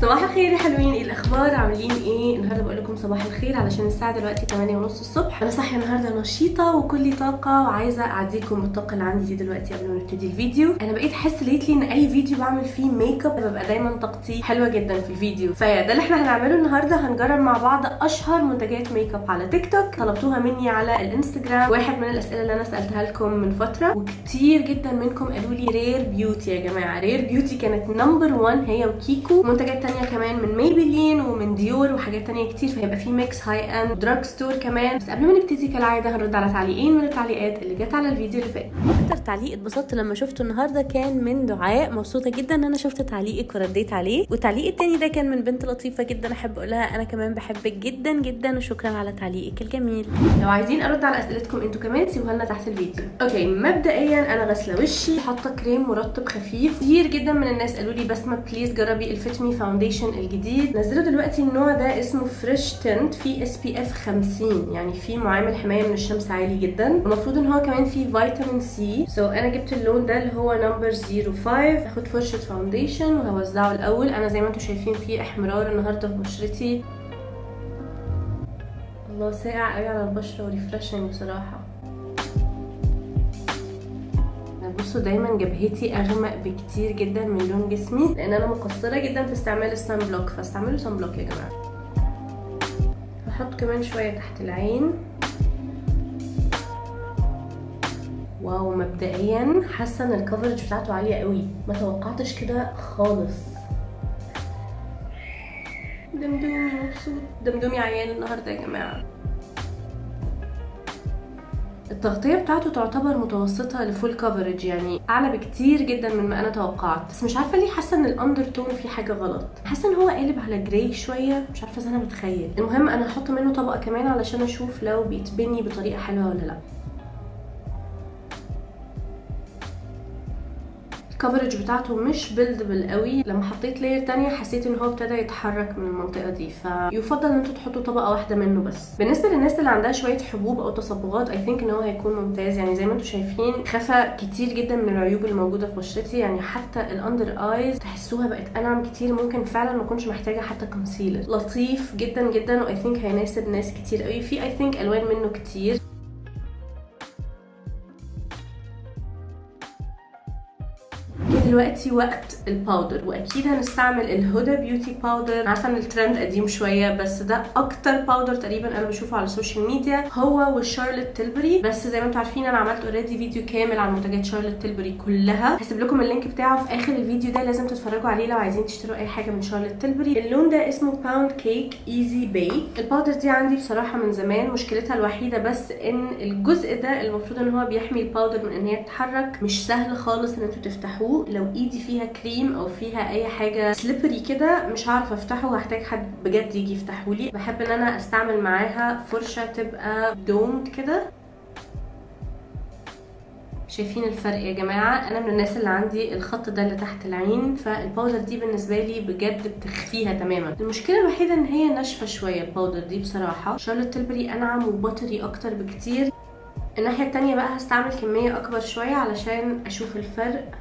صباح الخير يا حلوين ايه الاخبار عاملين ايه النهارده بقول لكم صباح الخير علشان الساعه دلوقتي 8 ونص الصبح انا صاحيه النهارده نشيطه وكلي طاقه وعايزه اعديكم بالطاقه اللي عندي دي دلوقتي قبل ما نبتدي الفيديو انا بقيت احس ليتلي ان اي فيديو بعمل فيه ميك اب ببقى دايما طاقتي حلوه جدا في الفيديو فده اللي احنا هنعمله النهارده هنجرب مع بعض اشهر منتجات ميك اب على تيك توك طلبتوها مني على الانستجرام واحد من الاسئله اللي انا سالتها لكم من فتره وكتير جدا منكم قالوا لي رير بيوتي يا جماعه رير بيوتي كانت نمبر 1 هي وكيكو منتجات تانية كمان من ميبلين ومن ديور وحاجات تانية كتير فهيبقى في ميكس هاي اند دراج ستور كمان بس قبل ما نبتدي كالعاده هنرد على تعليقين من التعليقات اللي جت على الفيديو اللي فات اكتر تعليق اتبسطت لما شفته النهارده كان من دعاء مبسوطه جدا ان انا شفت تعليقك ورديت عليه والتعليق التاني ده كان من بنت لطيفه جدا احب اقولها انا كمان بحبك جدا جدا وشكرا على تعليقك الجميل لو عايزين ارد على اسئلتكم انتوا كمان سيبوها لنا تحت الفيديو اوكي مبدئيا انا غاسله وشي حاطه كريم مرطب خفيف كتير جدا من الناس قالوا لي بسمه بليز جربي الفيت مي فاونديشن الجديد نزلوا دلوقتي النوع ده اسمه فريش تنت فيه اس بي اف 50 يعني فيه معامل حمايه من الشمس عالي جدا المفروض ان هو كمان فيه فيتامين سي سو انا جبت اللون ده اللي هو نمبر 05 هاخد فرشه فاونديشن وهوزعه الاول انا زي ما انتم شايفين فيه احمرار النهارده في بشرتي الله ساقع قوي على البشره وريفرشنج بصراحه بصوا دايما جبهتي اغمق بكتير جدا من لون جسمي لان انا مقصره جدا في استعمال السان بلوك فاستعملوا سان بلوك يا جماعه هحط كمان شويه تحت العين واو مبدئيا حاسه ان الكفرج بتاعته عاليه قوي ما توقعتش كده خالص دمدومي مبسوط دمدومي عيان النهارده يا جماعه التغطيه بتاعته تعتبر متوسطه لفول كفرج يعني اعلى بكتير جدا من ما انا توقعت بس مش عارفه ليه حاسه ان الاندر تون فيه حاجه غلط حاسه ان هو قالب على جراي شويه مش عارفه اذا انا بتخيل المهم انا هحط منه طبقه كمان علشان اشوف لو بيتبني بطريقه حلوه ولا لا الكفرج بتاعته مش بيلدبل قوي لما حطيت لاير تانية حسيت ان هو ابتدى يتحرك من المنطقه دي فيفضل ان انتوا تحطوا طبقه واحده منه بس بالنسبه للناس اللي عندها شويه حبوب او تصبغات اي ثينك ان هو هيكون ممتاز يعني زي ما انتوا شايفين خفى كتير جدا من العيوب الموجوده في بشرتي يعني حتى الاندر ايز تحسوها بقت انعم كتير ممكن فعلا ما اكونش محتاجه حتى كونسيلر لطيف جدا جدا واي ثينك هيناسب ناس كتير قوي في اي ثينك الوان منه كتير دلوقتي وقت الباودر واكيد هنستعمل الهدى بيوتي باودر عارفه ان الترند قديم شويه بس ده اكتر باودر تقريبا انا بشوفه على السوشيال ميديا هو والشارلوت تيلبري بس زي ما انتم عارفين انا عملت اوريدي فيديو كامل عن منتجات شارلوت تيلبري كلها هسيب لكم اللينك بتاعه في اخر الفيديو ده لازم تتفرجوا عليه لو عايزين تشتروا اي حاجه من شارلوت تيلبري اللون ده اسمه باوند كيك ايزي بيك الباودر دي عندي بصراحه من زمان مشكلتها الوحيده بس ان الجزء ده المفروض ان هو بيحمي الباودر من ان هي تتحرك مش سهل خالص ان انتوا تفتحوه لو ايدي فيها كريم او فيها اي حاجه سليبري كده مش هعرف افتحه وهحتاج حد بجد يجي يفتحه لي بحب ان انا استعمل معاها فرشه تبقى دومد كده شايفين الفرق يا جماعه انا من الناس اللي عندي الخط ده اللي تحت العين فالباودر دي بالنسبه لي بجد بتخفيها تماما المشكله الوحيده ان هي ناشفه شويه الباودر دي بصراحه شارلوت تيلبري انعم وبطري اكتر بكتير الناحيه التانية بقى هستعمل كميه اكبر شويه علشان اشوف الفرق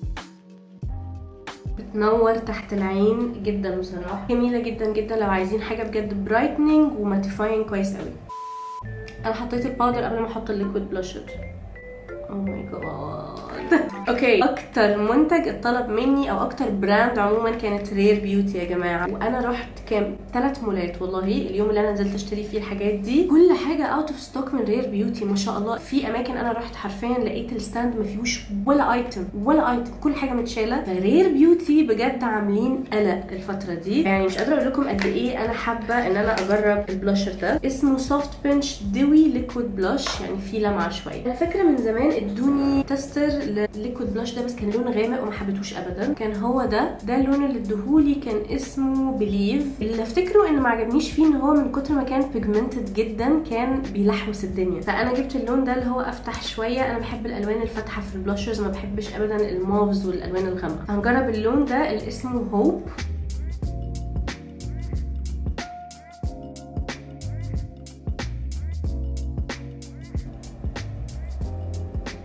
بتنور تحت العين جدا بصراحه جميله جدا جدا لو عايزين حاجه بجد برايتنينج وماتيفاينج كويس قوي انا حطيت الباودر قبل ما احط الليكويد بلاشر او ماي جاد اوكي اكتر منتج اتطلب مني او اكتر براند عموما كانت رير بيوتي يا جماعه وانا رحت كام ثلاث مولات والله اليوم اللي انا نزلت اشتري فيه الحاجات دي كل حاجه اوت اوف ستوك من رير بيوتي ما شاء الله في اماكن انا رحت حرفيا لقيت الستاند ما فيهوش ولا ايتم ولا ايتم كل حاجه متشاله فرير بيوتي بجد عاملين قلق الفتره دي يعني مش قادره اقول لكم قد ايه انا حابه ان انا اجرب البلاشر ده اسمه سوفت بنش دوي ليكويد بلاش يعني فيه لمعه شويه انا فاكره من زمان ادوني تستر لليكويد بلاش ده بس كان لونه غامق وما حبيتهوش ابدا كان هو ده ده اللون اللي ادهولي كان اسمه بليف اللي افتكره ان ما عجبنيش فيه ان هو من كتر ما كان بيجمنتد جدا كان بيلحوس الدنيا فانا جبت اللون ده اللي هو افتح شويه انا بحب الالوان الفاتحه في البلاشرز ما بحبش ابدا الموفز والالوان الغامقه هنجرب اللون ده اللي اسمه هوب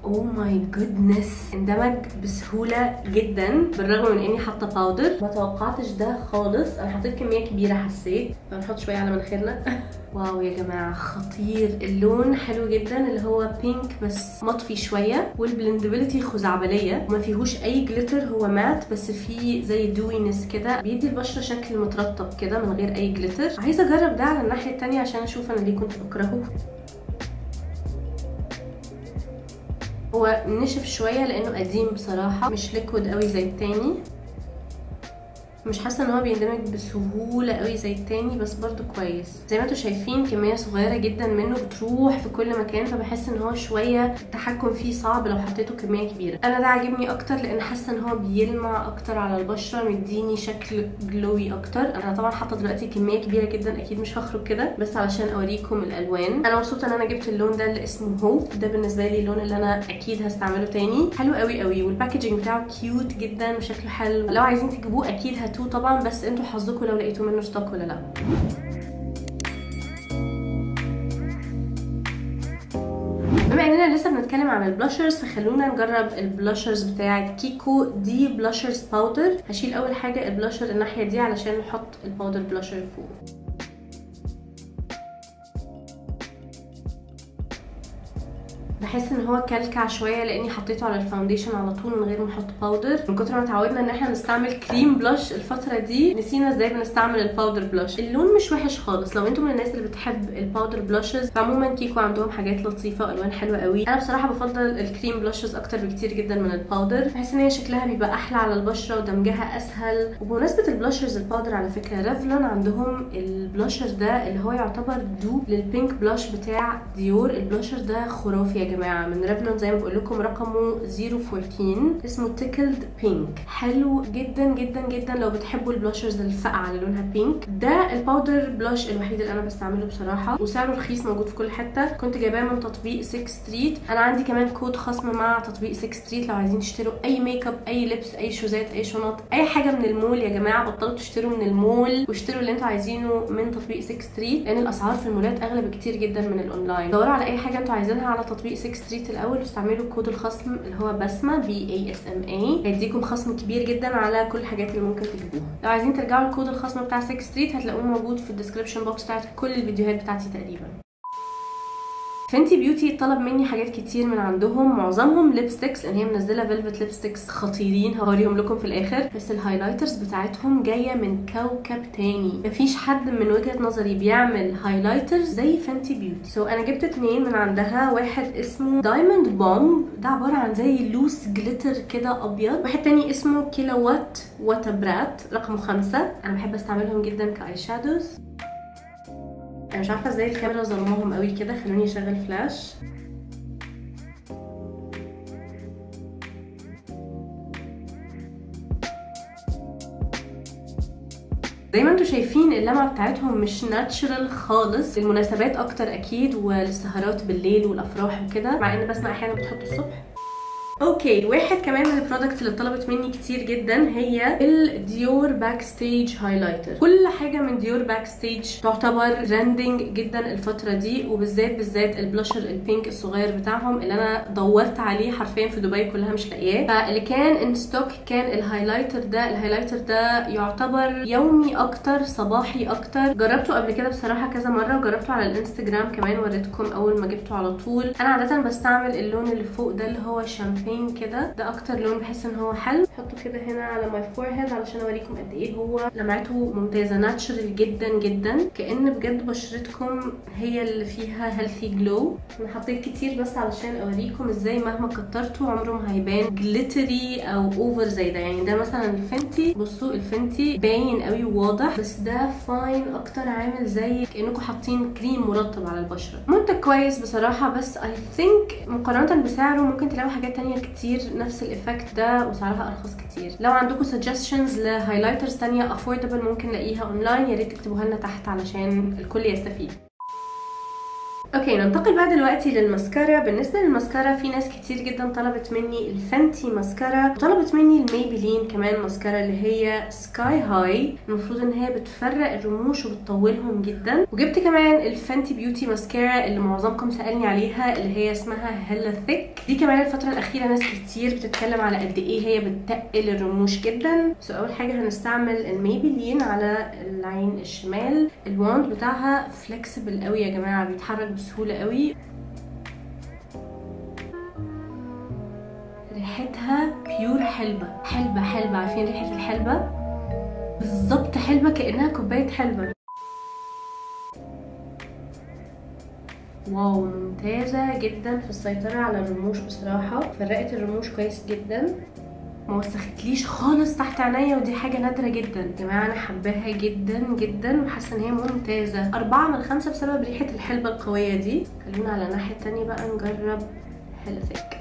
اوه ماي جودنس اندمج بسهوله جدا بالرغم من اني حاطه باودر ما توقعتش ده خالص انا حطيت كميه كبيره حسيت فنحط شويه على مناخيرنا واو يا جماعه خطير اللون حلو جدا اللي هو بينك بس مطفي شويه والبلندبيلتي خزعبليه وما فيهوش اي جليتر هو مات بس فيه زي دوينس كده بيدي البشره شكل مترطب كده من غير اي جليتر عايزه اجرب ده على الناحيه التانية عشان اشوف انا ليه كنت بكرهه هو نشف شويه لانه قديم بصراحه مش ليكويد قوي زي التاني مش حاسه ان هو بيندمج بسهوله قوي زي التاني بس برضو كويس زي ما انتم شايفين كميه صغيره جدا منه بتروح في كل مكان فبحس ان هو شويه التحكم فيه صعب لو حطيته كميه كبيره انا ده عاجبني اكتر لان حاسه ان هو بيلمع اكتر على البشره مديني شكل جلوي اكتر انا طبعا حاطه دلوقتي كميه كبيره جدا اكيد مش هخرج كده بس علشان اوريكم الالوان انا مبسوطه ان انا جبت اللون ده اللي اسمه هوب ده بالنسبه لي اللون اللي انا اكيد هستعمله تاني حلو قوي قوي والباكجينج بتاعه كيوت جدا وشكله حلو لو عايزين تجيبوه اكيد هاتوه طبعا بس انتوا حظكم لو لقيتوا منه ستوك ولا لا بما اننا لسه بنتكلم عن البلاشرز فخلونا نجرب البلاشرز بتاعه كيكو دي بلاشرز باودر هشيل اول حاجه البلاشر الناحيه دي علشان نحط الباودر بلاشر فوق بحس ان هو كلكع شويه لاني حطيته على الفاونديشن على طول من غير ما احط باودر من كتر ما اتعودنا ان احنا نستعمل كريم بلاش الفتره دي نسينا ازاي بنستعمل الباودر بلاش اللون مش وحش خالص لو انتم من الناس اللي بتحب الباودر بلاشز فعموما كيكو عندهم حاجات لطيفه والوان حلوه قوي انا بصراحه بفضل الكريم بلاشز اكتر بكتير جدا من الباودر بحس ان هي شكلها بيبقى احلى على البشره ودمجها اسهل وبمناسبه البلاشرز الباودر على فكره ريفلون عندهم البلاشر ده اللي هو يعتبر دوب للبينك بلاش بتاع ديور البلاشر ده خرافي يا جماعه من ريفلون زي ما بقول لكم رقمه 014 اسمه تيكلد بينك حلو جدا جدا جدا لو بتحبوا البلاشرز الفاقعه اللي لونها بينك ده الباودر بلاش الوحيد اللي انا بستعمله بصراحه وسعره رخيص موجود في كل حته كنت جايباه من تطبيق 6 ستريت انا عندي كمان كود خصم مع تطبيق 6 ستريت لو عايزين تشتروا اي ميك اب اي لبس اي شوزات اي شنط اي حاجه من المول يا جماعه بطلوا تشتروا من المول واشتروا اللي انتوا عايزينه من تطبيق 6 ستريت لان الاسعار في المولات اغلى بكتير جدا من الاونلاين دوروا على اي حاجه انتوا عايزينها على تطبيق 6 ستريت الاول واستعملوا كود الخصم اللي هو بسمه بي اي اس ام اي هيديكم خصم كبير جدا على كل الحاجات اللي ممكن تجيبوها لو عايزين ترجعوا لكود الخصم بتاع 6 ستريت هتلاقوه موجود في الديسكربشن بوكس بتاعت كل الفيديوهات بتاعتي تقريبا فانتي بيوتي طلب مني حاجات كتير من عندهم معظمهم ليبستكس لان هي منزله فيلفت ليبستكس خطيرين هوريهم لكم في الاخر بس الهايلايترز بتاعتهم جايه من كوكب تاني مفيش حد من وجهه نظري بيعمل هايلايترز زي فانتي بيوتي سو so انا جبت اتنين من عندها واحد اسمه دايموند بومب ده عباره عن زي لوس جليتر كده ابيض واحد تاني اسمه كيلو وات واتابرات رقمه خمسة انا بحب استعملهم جدا كاي شادوز انا مش عارفه ازاي الكاميرا ظلماهم قوي كده خلوني اشغل فلاش زي ما انتم شايفين اللمعه بتاعتهم مش ناتشرال خالص للمناسبات اكتر اكيد وللسهرات بالليل والافراح وكده مع ان بسمع احيانا بتحطوا الصبح اوكي واحد كمان من البرودكتس اللي طلبت مني كتير جدا هي الديور باك ستيج هايلايتر كل حاجه من ديور باك ستيج تعتبر ترندنج جدا الفتره دي وبالذات بالذات البلاشر البينك الصغير بتاعهم اللي انا دورت عليه حرفيا في دبي كلها مش لاقياه فاللي كان ان ستوك كان الهايلايتر ده الهايلايتر ده يعتبر يومي اكتر صباحي اكتر جربته قبل كده بصراحه كذا مره وجربته على الانستجرام كمان وريتكم اول ما جبته على طول انا عاده بستعمل اللون اللي فوق ده اللي هو شامبين شامبين كده ده اكتر لون بحس ان هو حلو احطه كده هنا على ماي فورهيد علشان اوريكم قد ايه هو لمعته ممتازه ناتشرال جدا جدا كان بجد بشرتكم هي اللي فيها هيلثي جلو انا حطيت كتير بس علشان اوريكم ازاي مهما كترته عمره ما هيبان جليتري او اوفر زي ده يعني ده مثلا الفنتي بصوا الفنتي باين قوي وواضح بس ده فاين اكتر عامل زي كانكم حاطين كريم مرطب على البشره منتج كويس بصراحه بس اي ثينك مقارنه بسعره ممكن تلاقوا حاجات تانية كتير نفس الايفكت ده وسعرها ارخص كتير لو عندكم suggestions لهايلايترز تانية affordable ممكن نلاقيها اونلاين يا ريت تكتبوها لنا تحت علشان الكل يستفيد اوكي ننتقل بقى دلوقتي للماسكارا بالنسبه للماسكارا في ناس كتير جدا طلبت مني الفانتي ماسكارا وطلبت مني الميبلين كمان ماسكارا اللي هي سكاي هاي المفروض ان هي بتفرق الرموش وبتطولهم جدا وجبت كمان الفانتي بيوتي ماسكارا اللي معظمكم سالني عليها اللي هي اسمها هيلا ثيك دي كمان الفتره الاخيره ناس كتير بتتكلم على قد ايه هي بتتقل الرموش جدا بس اول حاجه هنستعمل الميبلين على العين الشمال الواند بتاعها فلكسبل قوي يا جماعه بيتحرك بسهوله قوي ريحتها بيور حلبة حلبة حلبة عارفين ريحة الحلبة بالظبط حلبة كأنها كوباية حلبة واو ممتازة جدا في السيطرة على الرموش بصراحة فرقت الرموش كويس جدا ما وسختليش خالص تحت عينيا ودي حاجه نادره جدا يا جماعه انا حباها جدا جدا وحاسه ان هي ممتازه أربعة من خمسة بسبب ريحه الحلبه القويه دي خلونا على الناحيه التانية بقى نجرب هيلثيك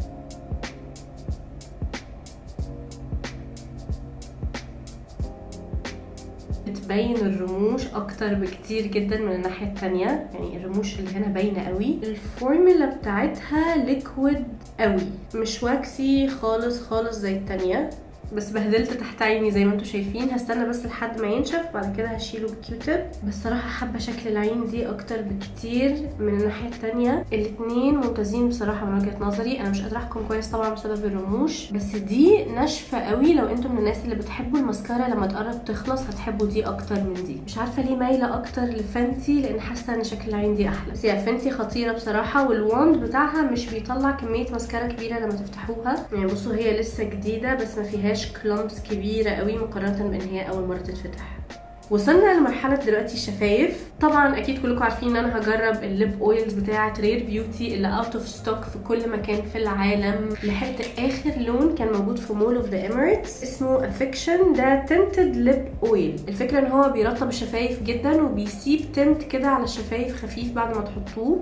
بتبين الرموش اكتر بكتير جدا من الناحيه التانية يعني الرموش اللي هنا باينه قوي الفورمولا بتاعتها ليكويد قوي مش واكسي خالص خالص زي التانية بس بهدلت تحت عيني زي ما انتم شايفين هستنى بس لحد ما ينشف بعد كده هشيله بكيوتب بس صراحة حابة شكل العين دي اكتر بكتير من الناحية التانية الاتنين ممتازين بصراحة من وجهة نظري انا مش قادرة احكم كويس طبعا بسبب الرموش بس دي ناشفة قوي لو انتم من الناس اللي بتحبوا الماسكارا لما تقرب تخلص هتحبوا دي اكتر من دي مش عارفة ليه مايلة اكتر لفانتي لان حاسة ان شكل العين دي احلى بس هي فانتي خطيرة بصراحة والواند بتاعها مش بيطلع كمية ماسكارا كبيرة لما تفتحوها يعني بصوا هي لسه جديدة بس ما فيهاش كلامبس كبيره قوي مقارنه بان هي اول مره تتفتح وصلنا لمرحلة دلوقتي الشفايف طبعا اكيد كلكم عارفين ان انا هجرب الليب اويلز بتاعة رير بيوتي اللي اوت اوف ستوك في كل مكان في العالم لحقت اخر لون كان موجود في مول اوف ذا اميريتس اسمه افكشن ده تنتد ليب اويل الفكرة ان هو بيرطب الشفايف جدا وبيسيب تنت كده على الشفايف خفيف بعد ما تحطوه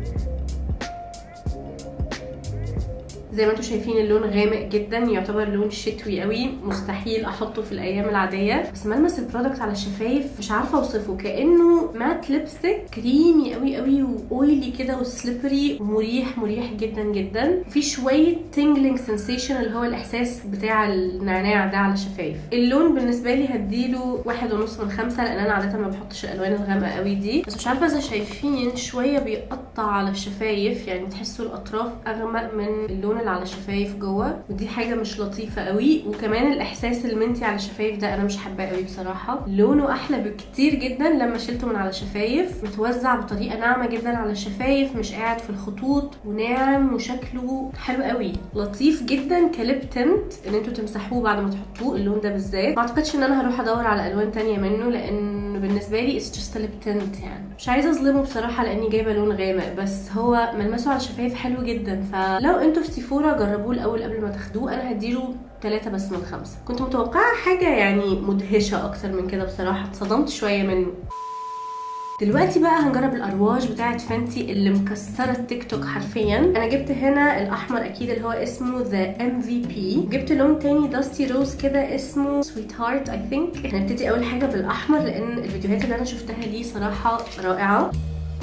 زي ما انتم شايفين اللون غامق جدا يعتبر لون شتوي قوي مستحيل احطه في الايام العاديه بس ملمس البرودكت على الشفايف مش عارفه اوصفه كانه مات ليبستيك كريمي قوي قوي واويلي كده وسليبري ومريح مريح جدا جدا في شويه تينجلينج سensation اللي هو الاحساس بتاع النعناع ده على الشفايف اللون بالنسبه لي هديله واحد ونص من خمسة لان انا عاده ما بحطش الالوان الغامقه قوي دي بس مش عارفه اذا شايفين شويه بيقطع على الشفايف يعني تحسوا الاطراف اغمق من اللون اللي على الشفايف جوه ودي حاجه مش لطيفه قوي وكمان الاحساس المنتي على الشفايف ده انا مش حباه قوي بصراحه لونه احلى بكتير جدا لما شلته من على الشفايف متوزع بطريقه ناعمه جدا على الشفايف مش قاعد في الخطوط وناعم وشكله حلو قوي لطيف جدا كليب تنت ان انتوا تمسحوه بعد ما تحطوه اللون ده بالذات ما اعتقدش ان انا هروح ادور على الوان تانية منه لان بالنسبه لي اتس جاست ليب تنت يعني مش عايزه اظلمه بصراحه لاني جايبه لون غامق بس هو ملمسه على الشفايف حلو جدا فلو انتوا في سيفورا جربوه الاول قبل ما تاخدوه انا هديله ثلاثة بس من خمسة كنت متوقعة حاجة يعني مدهشة أكتر من كده بصراحة اتصدمت شوية منه دلوقتي بقى هنجرب الارواج بتاعت فانتي اللي مكسره التيك توك حرفيا انا جبت هنا الاحمر اكيد اللي هو اسمه ذا ام في بي جبت لون تاني داستي روز كده اسمه سويت هارت اي ثينك هنبتدي اول حاجه بالاحمر لان الفيديوهات اللي انا شفتها ليه صراحه رائعه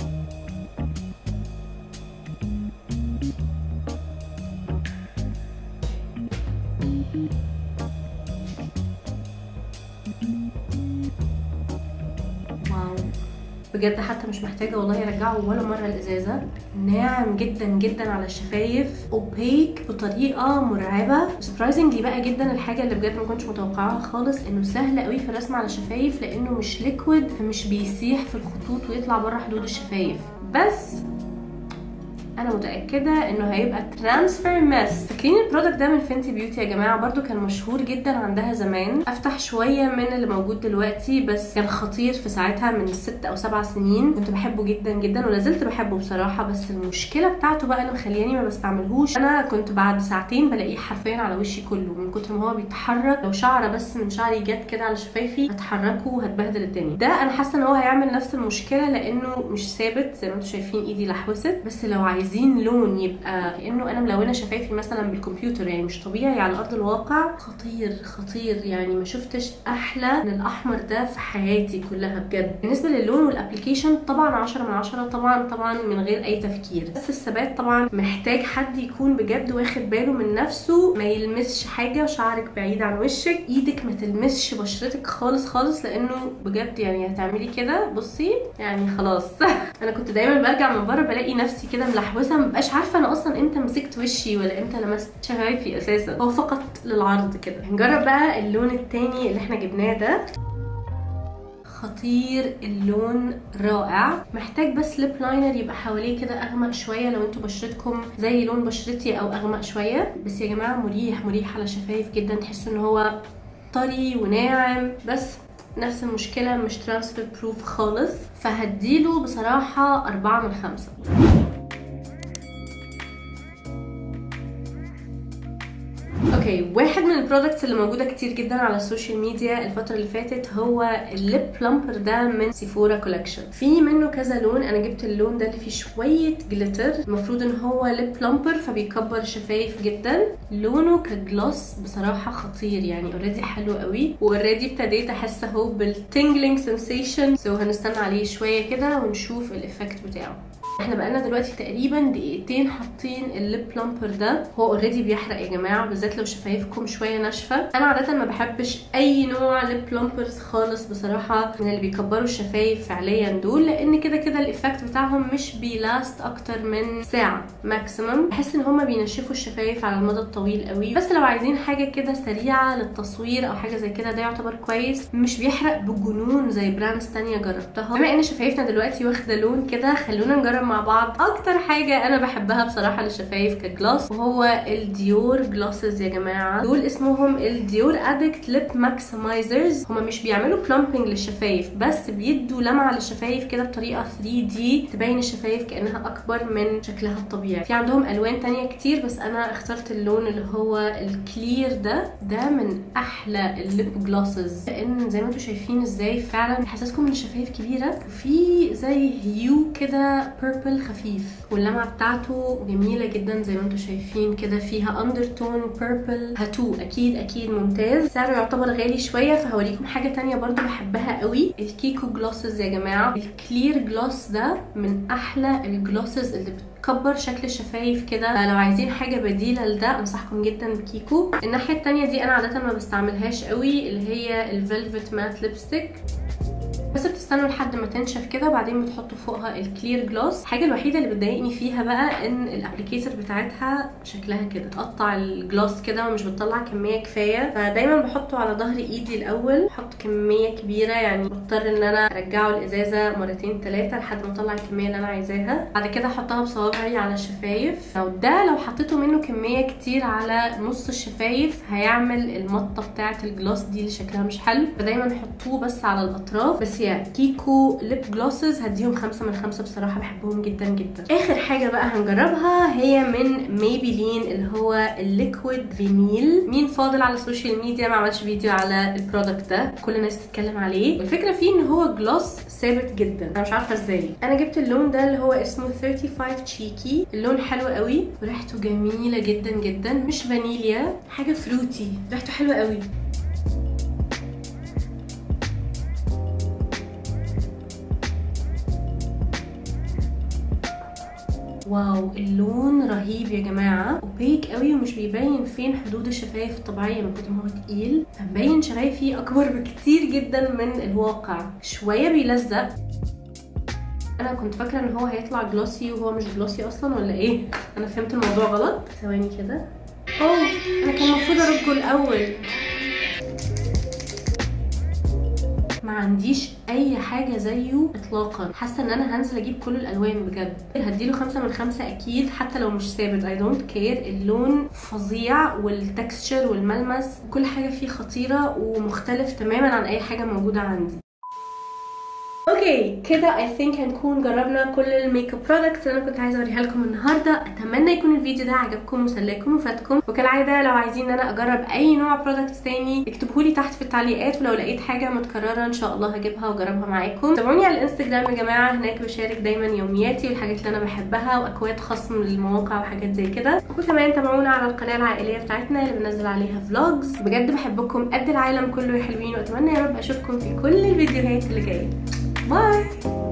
بجد حتى مش محتاجه والله ارجعه ولا مره الازازه ناعم جدا جدا على الشفايف اوبيك بطريقه مرعبه سربرايزنجلي بقى جدا الحاجه اللي بجد ما كنتش متوقعاها خالص انه سهل قوي في الرسم على الشفايف لانه مش ليكويد فمش بيسيح في الخطوط ويطلع بره حدود الشفايف بس انا متاكده انه هيبقى ترانسفير مس فاكرين البرودكت ده من فينتي بيوتي يا جماعه برده كان مشهور جدا عندها زمان افتح شويه من اللي موجود دلوقتي بس كان خطير في ساعتها من ست او سبع سنين كنت بحبه جدا جدا ولا زلت بحبه بصراحه بس المشكله بتاعته بقى اللي مخلياني ما بستعملهوش انا كنت بعد ساعتين بلاقيه حرفيا على وشي كله من كتر ما هو بيتحرك لو شعره بس من شعري جت كده على شفايفي هتحركه وهتبهدل الدنيا ده انا حاسه ان هو هيعمل نفس المشكله لانه مش ثابت زي ما انتم شايفين ايدي لحوست بس لو عايز عايزين لون يبقى كانه انا ملونه شفايفي مثلا بالكمبيوتر يعني مش طبيعي على ارض الواقع خطير خطير يعني ما شفتش احلى من الاحمر ده في حياتي كلها بجد بالنسبه للون والابلكيشن طبعا 10 من 10 طبعا طبعا من غير اي تفكير بس الثبات طبعا محتاج حد يكون بجد واخد باله من نفسه ما يلمسش حاجه شعرك بعيد عن وشك ايدك ما تلمسش بشرتك خالص خالص لانه بجد يعني هتعملي كده بصي يعني خلاص انا كنت دايما برجع من بره بلاقي نفسي كده ملحوسه مبقاش عارفه انا اصلا امتى مسكت وشي ولا امتى لمست شفايفي اساسا هو فقط للعرض كده هنجرب بقى اللون التاني اللي احنا جبناه ده خطير اللون رائع محتاج بس ليب لاينر يبقى حواليه كده اغمق شويه لو انتوا بشرتكم زي لون بشرتي او اغمق شويه بس يا جماعه مريح مريح على شفايف جدا تحسوا ان هو طري وناعم بس نفس المشكله مش ترانسفير بروف خالص فهديله بصراحه أربعة من خمسة اوكي واحد من البرودكتس اللي موجوده كتير جدا على السوشيال ميديا الفتره اللي فاتت هو الليب بلمبر ده من سيفورا كولكشن في منه كذا لون انا جبت اللون ده اللي فيه شويه جليتر المفروض ان هو ليب بلمبر فبيكبر الشفايف جدا لونه كجلوس بصراحه خطير يعني اوريدي حلو قوي واوريدي ابتديت احس اهو بالتنجلينج سensation سو هنستنى عليه شويه كده ونشوف الايفكت بتاعه احنا بقالنا دلوقتي تقريبا دقيقتين حاطين الليب بلمبر ده هو اوريدي بيحرق يا جماعه بالذات لو شفايفكم شويه ناشفه انا عاده ما بحبش اي نوع ليب بلمبرز خالص بصراحه من اللي بيكبروا الشفايف فعليا دول لان كده كده الايفكت بتاعهم مش بيلاست اكتر من ساعه ماكسيمم بحس ان هما بينشفوا الشفايف على المدى الطويل قوي بس لو عايزين حاجه كده سريعه للتصوير او حاجه زي كده ده يعتبر كويس مش بيحرق بجنون زي براندز تانية جربتها بما ان شفايفنا دلوقتي واخده لون كده خلونا نجرب مع بعض اكتر حاجه انا بحبها بصراحه للشفايف كجلاس وهو الديور جلاسز يا جماعه دول اسمهم الديور ادكت ليب ماكسمايزرز هما مش بيعملوا بلمبنج للشفايف بس بيدوا لمعه للشفايف كده بطريقه 3 دي تبين الشفايف كانها اكبر من شكلها الطبيعي في عندهم الوان تانية كتير بس انا اخترت اللون اللي هو الكلير ده ده من احلى الليب جلاسز لان زي ما انتم شايفين ازاي فعلا حاسسكم ان الشفايف كبيره في زي هيو كده بيربل خفيف واللمعه بتاعته جميله جدا زي ما انتم شايفين كده فيها اندرتون بيربل هاتو اكيد اكيد ممتاز سعره يعتبر غالي شويه فهوريكم حاجه تانية برضو بحبها قوي الكيكو جلاسز يا جماعه الكلير جلاس ده من احلى الجلاسز اللي بتكبر شكل الشفايف كده لو عايزين حاجه بديله لده انصحكم جدا بكيكو الناحيه التانية دي انا عاده ما بستعملهاش قوي اللي هي الفيلفت مات ليبستيك بس بتستنوا لحد ما تنشف كده وبعدين بتحطوا فوقها الكلير جلوس الحاجه الوحيده اللي بتضايقني فيها بقى ان الابليكيتر بتاعتها شكلها كده بتقطع الجلوس كده ومش بتطلع كميه كفايه فدايما بحطه على ظهر ايدي الاول بحط كميه كبيره يعني بضطر ان انا ارجعه الازازه مرتين ثلاثه لحد ما اطلع الكميه اللي انا عايزاها بعد كده احطها بصوابعي على الشفايف لو ده لو حطيته منه كميه كتير على نص الشفايف هيعمل المطه بتاعه الجلوس دي اللي شكلها مش حلو فدايما حطوه بس على الاطراف بس يا كيكو ليب جلوسز هديهم خمسة من خمسة بصراحة بحبهم جدا جدا اخر حاجة بقى هنجربها هي من ميبيلين اللي هو الليكويد فينيل مين فاضل على السوشيال ميديا ما عملش فيديو على البرودكت ده كل الناس تتكلم عليه والفكرة فيه ان هو جلوس ثابت جدا انا مش عارفة ازاي انا جبت اللون ده اللي هو اسمه 35 تشيكي اللون حلو قوي وريحته جميلة جدا جدا مش فانيليا حاجة فروتي ريحته حلوة قوي واو اللون رهيب يا جماعه اوبيك قوي ومش بيبين فين حدود الشفايف الطبيعيه من كتر ما هو تقيل فمبين شفايفي اكبر بكتير جدا من الواقع شويه بيلزق انا كنت فاكره ان هو هيطلع جلوسي وهو مش جلوسي اصلا ولا ايه انا فهمت الموضوع غلط ثواني كده اوه انا كان المفروض ارجه الاول ما عنديش اي حاجه زيه اطلاقا حاسه ان انا هنزل اجيب كل الالوان بجد هديله خمسة من خمسة اكيد حتى لو مش ثابت اي دونت كير اللون فظيع والتكستشر والملمس كل حاجه فيه خطيره ومختلف تماما عن اي حاجه موجوده عندي اوكي كده اي ثينك هنكون جربنا كل الميك اب برودكتس اللي انا كنت عايزه اوريها لكم النهارده اتمنى يكون الفيديو ده عجبكم وسلاكم وفاتكم وكالعاده لو عايزين ان انا اجرب اي نوع برودكتس تاني اكتبوا لي تحت في التعليقات ولو لقيت حاجه متكرره ان شاء الله هجيبها واجربها معاكم تابعوني على الانستجرام يا جماعه هناك بشارك دايما يومياتي والحاجات اللي انا بحبها واكواد خصم للمواقع وحاجات زي كده وكمان تابعونا على القناه العائليه بتاعتنا اللي بنزل عليها فلوجز بجد بحبكم قد العالم كله يا حلوين واتمنى يا رب اشوفكم في كل الفيديوهات اللي جايه باي